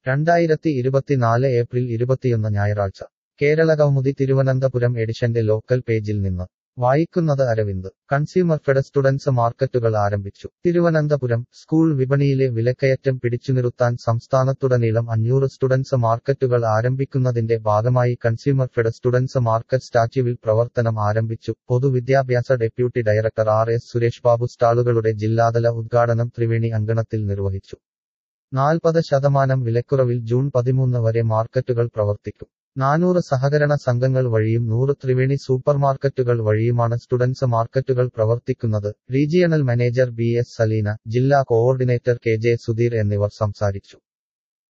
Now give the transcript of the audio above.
രണ്ടായിരത്തി ഇരുപത്തിനാല് ഏപ്രിൽ ഇരുപത്തിയൊന്ന് ഞായറാഴ്ച കേരള കൗമുദി തിരുവനന്തപുരം എഡിഷന്റെ ലോക്കൽ പേജിൽ നിന്ന് വായിക്കുന്നത് അരവിന്ദ് കൺസ്യൂമർ ഫെഡ് സ്റ്റുഡൻസ് മാർക്കറ്റുകൾ ആരംഭിച്ചു തിരുവനന്തപുരം സ്കൂൾ വിപണിയിലെ വിലക്കയറ്റം പിടിച്ചുനിറുത്താൻ സംസ്ഥാനത്തുടനീളം അഞ്ഞൂറ് സ്റ്റുഡൻസ് മാർക്കറ്റുകൾ ആരംഭിക്കുന്നതിന്റെ ഭാഗമായി കൺസ്യൂമർ ഫെഡ് സ്റ്റുഡൻസ് മാർക്കറ്റ് സ്റ്റാച്യുവിൽ പ്രവർത്തനം ആരംഭിച്ചു പൊതുവിദ്യാഭ്യാസ deputy director R S Suresh Babu സ്റ്റാളുകളുടെ ജില്ലാതല ഉദ്ഘാടനം ത്രിവേണി അങ്കണത്തിൽ നിർവഹിച്ചു നാൽപ്പത് ശതമാനം വിലക്കുറവിൽ ജൂൺ പതിമൂന്ന് വരെ മാർക്കറ്റുകൾ പ്രവർത്തിക്കും നാനൂറ് സഹകരണ സംഘങ്ങൾ വഴിയും നൂറ് ത്രിവേണി സൂപ്പർമാർക്കറ്റുകൾ വഴിയുമാണ് സ്റ്റുഡൻസ് മാർക്കറ്റുകൾ പ്രവർത്തിക്കുന്നത് regional manager B S Saleena ജില്ലാ കോഓർഡിനേറ്റർ കെ ജെ സുധീർ എന്നിവർ സംസാരിച്ചു